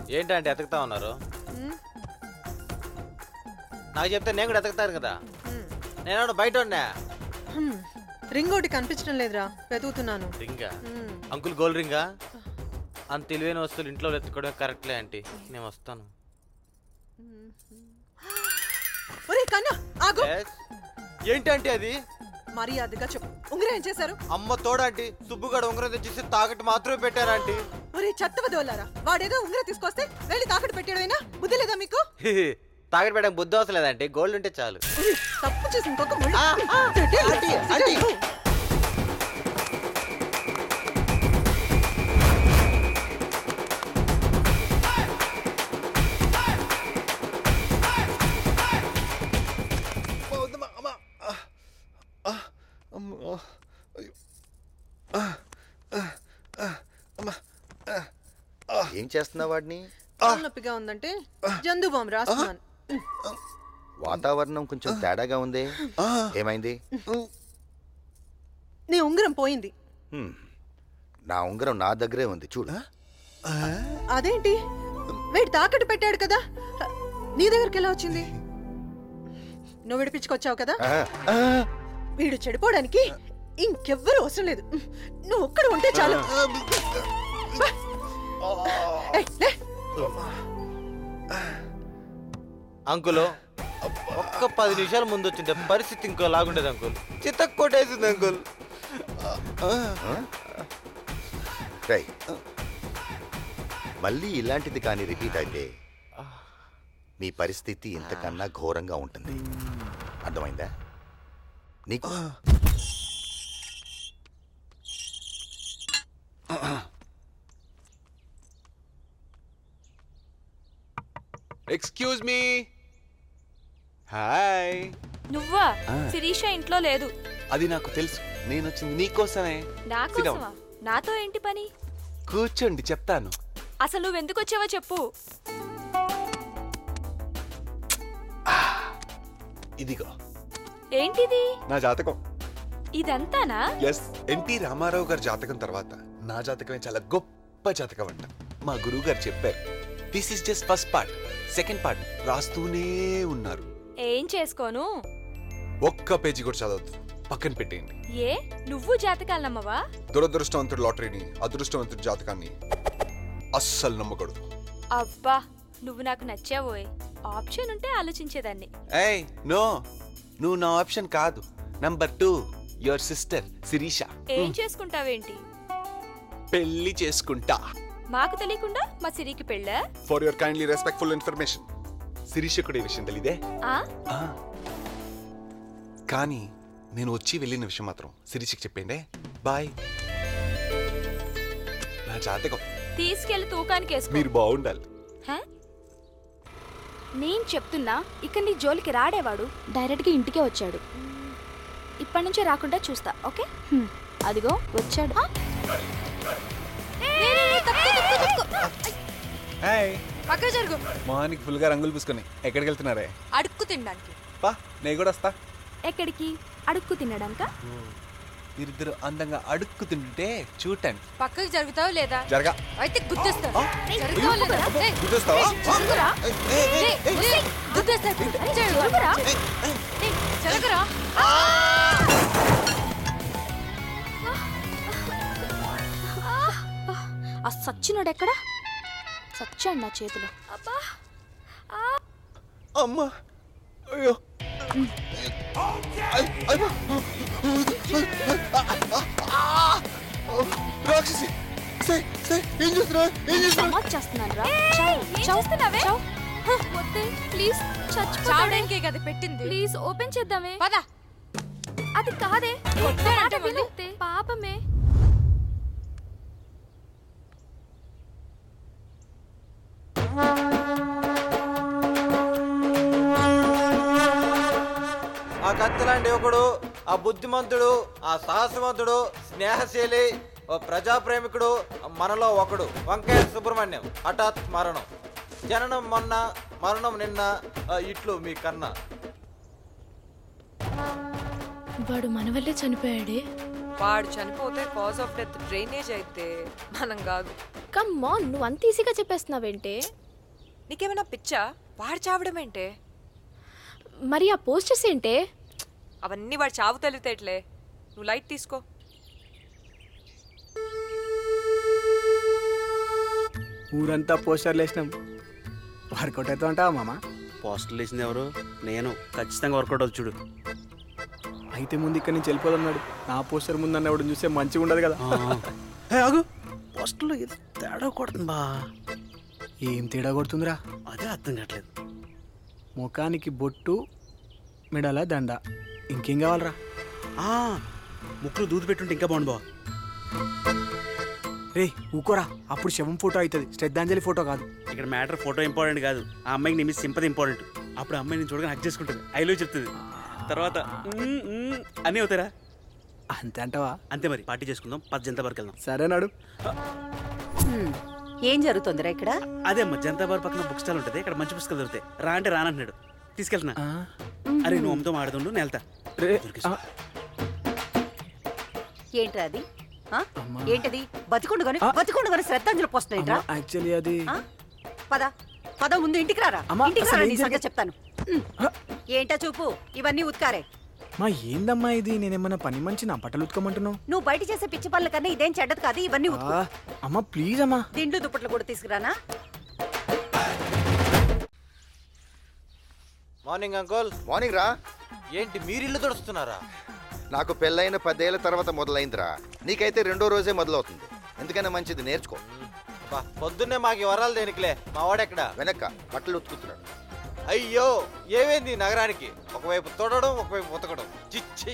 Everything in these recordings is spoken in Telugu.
ఏంటంటే ఎతకుతా ఉన్నారు మ్, నాకు చెప్తే నేను కూడా ఎతకుతాను కదా మ్. నేను బయట ఉన్నా హ్మ్. రింగ్ ఒకటి కనిపించడం లేదురా వెతుకుతున్నాను రింగా మ్. అంకుల్ గోల్డ్ రింగా అంత తెలివైన వస్తువులు ఇంట్లో ఎత్తుకోవడం కరెక్ట్లే ఆంటీ నేను వస్తాను ఒరే కన్నా ఆగు Yes. ఏంటంటే అది మర్యాదగా చెప్పు ఉంగరం ఏం చేశారు అమ్మ తోడంటీ సుబ్బుగాడు ఉంగరం తెచ్చేసి తాకట్టు మాత్రమే పెట్టారంటీ ఒరే చెత్త దోలారా వాడేదో ఉంగరం తీసుకొస్తే వెళ్ళి తాకట్టు పెట్టాడైనా బుద్ధి లేదా మీకు తాకట్టు పెట్టడానికి బుద్ధి అవసరం లేదంటే గోల్డ్ ఉంటే చాలు ఒరే, తప్పు చేసి ఇంకొక ముళ్ళు. ఆ, ఆ, తిట్టి, ఆంటీ, తిట్టి, ఆంటీ. తిట్టు. ఏం చేస్తున్నావు వాడిని కాలు నొప్పిగా ఉందంటే జందు బాంబు రాస్తున్నాను వాతావరణం కొంచెం తేడాగా ఉంది ఏమైంది నీ ఉంగరం పోయింది హ్మ్. నా ఉంగరం నా దగ్గరే ఉంది చూడు అదేంటి వీడు తాకట్టు పెట్టాడు కదా నీ దగ్గరికి ఎలా వచ్చింది నువ్వు విడిపించుకొచ్చావు కదా ఆ, ఆ, వీడు చెడిపోవడానికి ఇంకెవ్వరూ అవసరం లేదు నువ్వు ఒక్కడ ఉంటే చాలు ఏయ్, లే. అంకుల్ ఒక్క పది నిమిషాల ముందు వచ్చింటే పరిస్థితి ఇంకో లాగుండేది అంకుల్ చిత్త కొట్టేసింది అంకుల్ రేయ్. మళ్ళీ ఇలాంటిది కానీ రిపీట్ అయితే మీ పరిస్థితి ఇంతకన్నా ఘోరంగా ఉంటుంది అర్థమైందా నీకు ఎక్స్క్యూజ్ మీ హాయ్ నువ్వా ఆ. శిరీష ఇంట్లో లేదు అది నాకు తెలుసు నేను వచ్చింది నీకోసమే నా Sit down. కోసమా నాతో ఏంటి పని కూర్చోండి చెప్తాను అసలు నువ్వు ఎందుకు వచ్చావో చెప్పు ఇదిగో ఏంటిది నా జాతకం ఇదంతానా ఎస్ ఎన్టీ రామారావు గారి జాతకం తర్వాత నా జాతకమే చాలా గొప్ప జాతకం అంట మా గురువు గారు చెప్పారు this is just first part second part రాస్తూనే ఉన్నారు ఏం చేసుకోను ఒక్క పేజీ కూడా చదవద్దు పక్కన పెట్టేయండి ఏ నువ్వు జాతకాలు నమ్మవా దురదృష్టవంతుడు లాటరీని అదృష్టవంతుడి జాతకాన్ని అస్సలు నమ్మకూడదు అబ్బా నువ్వు నాకు నచ్చావోయ్ ఆప్షన్ ఉంటే ఆలోచించేదాన్ని ఏయ్ నో నువ్వు నా ఆప్షన్ కాదు number two your sister Sirisha ఏం చేసుకుంటావేంటి పెళ్లి చేసుకుంటా మాకు తెలియకుండా మా సిరికి పెళ్ళా for your kindly respectful information Sirisha కూడా ఈ విషయం తెలీదే ఆ ఆ. కానీ నేను వచ్చి వెళ్ళిన విషయం మాత్రం శిరీషకి చెప్పండి బాయ్ నా జాతకం తీసుకెళ్లి తూకానికి వేసుకో మీరు బాగుండాలి హ? నేను చెప్తున్నా ఇక నీ జోలికి రాడేవాడు డైరెక్ట్గా ఇంటికే వచ్చాడు ఇప్పటి నుంచే రాకుండా చూస్తా ఓకే హ్మ్. అదిగో వచ్చాడు ఆ? పక్క జరుగు మొహానికి ఫుల్గా రంగులు పూసుకొని ఎక్కడికి వెళ్తున్నారే అడుక్కు తినడానికి పా నేను కూడా వస్తా ఎక్కడికి అడుక్కు తినడానిక మీరిద్దరు అందంగా అడుక్కు తింటుంటే చూడటానికి పక్కకి జరుగుతావు లేదా జరగా అయితే గుద్దేస్తా ఆ? జరుగుతావా లేదా? ఏయ్, గుర్తొస్తావా? జరుగురా? ఏయ్, ఏయ్, గుద్దేస్తా. జరుగురా? ఏయ్, జరుగురా? ఆ సచ్చినోడు ఎక్కడ సచ్చాడు నా చేతిలో అబ్బా అమ్మా అయ్యో రాక్షసి సే సే ఏం చేస్తున్నా ఏం చేస్తున్నా సమాజ్ చేస్తున్నాను రా ఏయ్, ఏం చేస్తున్నావే? వద్దే ప్లీజ్ చచ్చిపోతాడే చావడానికే కదా పెట్టింది ప్లీజ్ ఓపెన్ చేద్దామే పద అది కాదే వద్దే మాట అంటే విను. వదిలేస్తే. పాపమే ఆ కత్తిలాంటి ఒకడు ఆ బుద్ధిమంతుడు ఆ సాహసవంతుడు స్నేహశీలి ఓ ప్రజాప్రేమికుడు మనలో ఒకడు వంకాయ సుబ్రహ్మణ్యం హఠాత్ మరణం జననం మొన్న మరణం నిన్న ఆ, ఇట్లు మీ కన్నా వాడు మన వల్లే చనిపోయాడే వాడు చనిపోతే కాజ్ ఆఫ్ డెత్ డ్రైనేజ్ అయితే మనం కాదు కమ్ మాన్ నువ్వు అంత ఈజీగా చెప్పేస్తున్నావేంటే నీకేమైనా పిచ్చా వాడు చావడం ఏంటే మరి ఆ పోస్టర్స్ ఏంటే అవన్నీ వాడు చావు తెలివితేట్లే నువ్వు లైట్ తీసుకో ఊరంతా పోస్టర్లు వేసినాం వర్కౌట్ అవుతా ఉంటావా మామ పోస్టర్లు వేసింది ఎవరు నేను ఖచ్చితంగా వర్కౌట్ అవుతుంది చూడు అయితే ముందు ఇక్కడి నుంచి వెళ్ళిపోదన్నాడు నా పోస్టర్ ముందు అన్నవాడు చూస్తే మంచిగా ఉండదు కదా ఏ, ఆగు పోస్టర్లో ఏదో తేడా కొడుతుంది బా ఏం తేడా కొడుతుందిరా అదే అర్థం కావట్లేదు ముఖానికి బొట్టు మెడల దండ ఇంకేం కావాలరా ఆ, ముక్కులు దూది పెట్టుంటే ఇంకా బాగుండు బా రే ఊకోరా అప్పుడు శవం ఫోటో అవుతుంది శ్రద్ధాంజలి ఫోటో కాదు ఇక్కడ మ్యాటర్ ఫోటో ఇంపార్టెంట్ కాదు ఆ అమ్మాయికి నీ మీద సింపతి ఇంపార్టెంట్ అప్పుడు ఆ అమ్మాయి నేను చూడగానే హక్ చేసుకుంటుంది ఐలో చెప్తుంది తర్వాత "మ్మ్, మ్మ్" అన్నీ అవుతారా అంతే అంటావా అంతే మరి పార్టీ చేసుకుందాం పది జనతా పార్క్ వెళ్దాం సరేనాడు ఏం జరుగుతుందిరా ఇక్కడ అదే అమ్మ జనతా పార్క్ పక్కన బుక్ స్టాల్ ఉంటుంది ఇక్కడ మంచి పుస్తకాలు దొరుకుతాయి రా అంటే రానంటున్నాడు తీసుకెళ్తున్నా ఆ, అరే నువ్వు అమ్మతో ఆడుతుండు నేను వెళ్తా రే దొరికేసి. ఆ, ఏంట్రా అది ఆ? అమ్మా. ఏంటది బతికుండుగాని ఆ. బతికుండుగాని శ్రద్ధాంజలి పోస్ట్ అమ్మా, యాక్చువల్లీ అది ఆ? పద పద ముందు ఇంటికి రారా అమ్మా, ఇంటికి అసలు రారా ఏం నీ సంగతి జరిగి- చెప్తాను ఉమ్. ఆ. ఏంటా చూపు ఇవన్నీ ఉత్కారే మా ఏందమ్మా ఇది నేనేమన్నా పని మంచి నా బట్టలు ఉతకమంటున్నావు నువ్వు బయట చేసే పిచ్చి పనుల కన్నా ఇదేం చెడ్డది కాదు ఇవన్నీ ఉతుకు ఆ, అమ్మా ప్లీజ్ అమ్మా దిండ్లు దుప్పట్లు కూడా తీసుకురానా మార్నింగ్ అంకుల్ మార్నింగ్ రా ఏంటి మీరు ఇల్లు తుడుస్తున్నారా నాకు పెళ్ళైన పదేళ్ల తర్వాత మొదలైందిరా నీకైతే రెండో రోజే మొదలవుతుంది ఎందుకైనా మంచిది నేర్చుకో బా, పొద్దున్నే మాకు ఈ వరాలు దేనికిలే మా వాడెక్కడ వెనక్క బట్టలు ఉతుకుతున్నాడు అయ్యో ఏమైంది ఈ నగరానికి ఒకవైపు తొడడం ఒకవైపు ఉతకడం చిచ్చి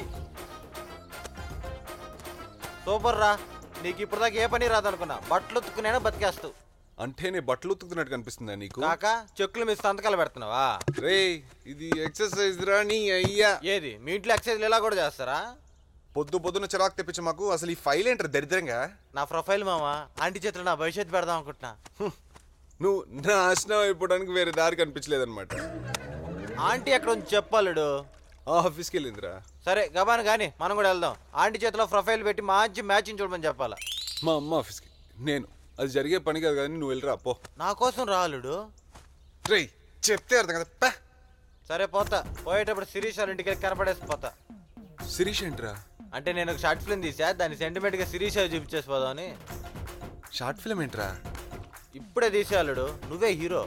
సూపర్ రా నీకు ఇప్పుడు దాకా ఏ పని రాదనుకున్నా బట్టలు ఉతుక్కునేనా బతికేస్తావు అంటే నీ బట్టలు ఉతుకుతున్నట్టు కనిపిస్తుందా నీకు కాక చెక్కులు మీ సంతకాలు పెడుతున్నావా రే ఇది ఎక్సర్సైజ్ రా నీ అయ్యా ఏది మీ ఇంట్లో ఎక్సైజ్ ఇలా కూడా చేస్తారా పొద్దు పొద్దున చిరాకు తెప్పించు మాకు అసలు ఈ ఫైల్ ఏంటారు దరిద్రంగా నా ప్రొఫైల్ మామా ఆంటీ చేతిలో నా భవిష్యత్తు పెడదాం అనుకుంటున్నా హ్మ్. నువ్వు నాశనం అయిపోవడానికి వేరే దారి కనిపించలేదన్నమాట ఆంటీ ఎక్కడ ఉంది చెప్పాలడు ఆ ఆఫీస్కి వెళ్ళిందిరా సరే గబాన్ కానీ మనం కూడా వెళ్దాం ఆంటీ చేతిలో ప్రొఫైల్ పెట్టి మంచి మ్యాచింగ్ చూడమని చెప్పాలా మా అమ్మ ఆఫీస్కి నేను అది జరిగే పని కాదు కానీ నువ్వు వెళ్ళిరా పో నా కోసం రాలుడు రేయ్ చెప్తే అర్థం కదా పా సరే పోతా పోయేటప్పుడు శిరీష్ వాళ్ళ ఇంటికి వెళ్ళి కనపడేసి పోతా శిరీష్ ఏంట్రా అంటే నేను ఒక షార్ట్ ఫిల్మ్ తీసా దాన్ని సెంటిమెంట్ గా శిరీష్ అవి చూపించేసి పోదామని షార్ట్ ఫిల్మ్ ఏంట్రా ఇప్పుడే తీసేవాళ్ళుడు నువ్వే హీరో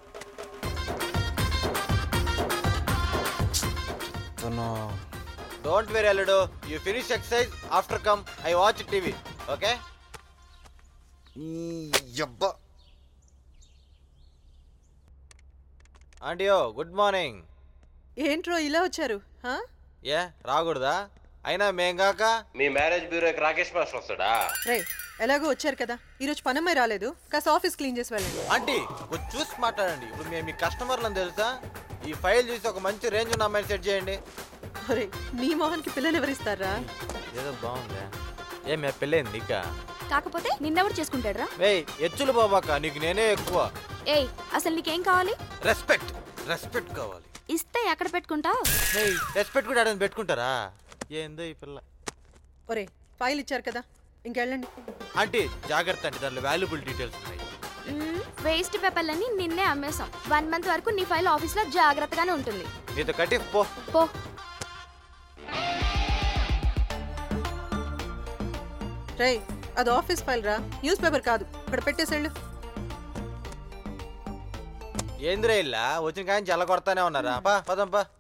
డోంట్ వెరీ అల్లుడు you finish exercise after come I watch TV okay యబ్బా ఆంటీయో గుడ్ మార్నింగ్ ఏంట్రో ఇలా వచ్చారు హా? ఏ రాకూడదా అయినా మేం కాక మీ మ్యారేజ్ బ్యూరోకి రాకేష్ మాస్టర్ వస్తాడా రే ఎలాగో వచ్చారు కదా ఈరోజు పనమ్మాయి రాలేదు కాస్త ఆఫీస్ క్లీన్ చేసి వెళ్ళండి ఆంటీ కొంచెం చూసి మాట్లాడండి ఇప్పుడు మేము మీ కస్టమర్లను తెలుసా ఈ ఫైల్ చూసి ఒక మంచి రేంజ్ ఉన్న అమ్మాయిని సెట్ చేయండి ఒరే నీ మోహన్కి పిల్లని ఎవరిస్తారా ఏదో బాగుందా ఏ మీ పెళ్ళైంది ఇక కాకపోతే నిన్నెవరు చేసుకుంటాడ్రా ఏయ్ ఎచ్చులు బాబాక నీకు నేనే ఎక్కువ ఏయ్ అసలు నీకేం కావాలి రెస్పెక్ట్ రెస్పెక్ట్ కావాలి ఇస్తే ఎక్కడ పెట్టుకుంటావు ఏయ్ రెస్పెక్ట్ కూడా ఆడని పెట్టుకుంటారా ఏందో ఈ పిల్ల ఒరే ఫైల్ ఇచ్చారు కదా ఇంకెళ్ళండి ఆంటీ జాగ్రత్త అండి దాంట్లో వాల్యుబుల్ డీటెయిల్స్ ఉన్నాయి వేస్ట్ పేపర్లని నిన్నే అమ్మేశాం వన్ మంత్ వరకు నీ ఫైల్ ఆఫీస్లో జాగ్రత్తగానే ఉంటుంది నీతో కట్టి పో పో రే అది ఆఫీస్ ఫైల్ రా న్యూస్ పేపర్ కాదు ఇక్కడ పెట్టేసేళ్ళు ఏందిరా ఇల్లా వచ్చిన కానీ చల్ల కొడతానే ఉన్నారా పా పదం పా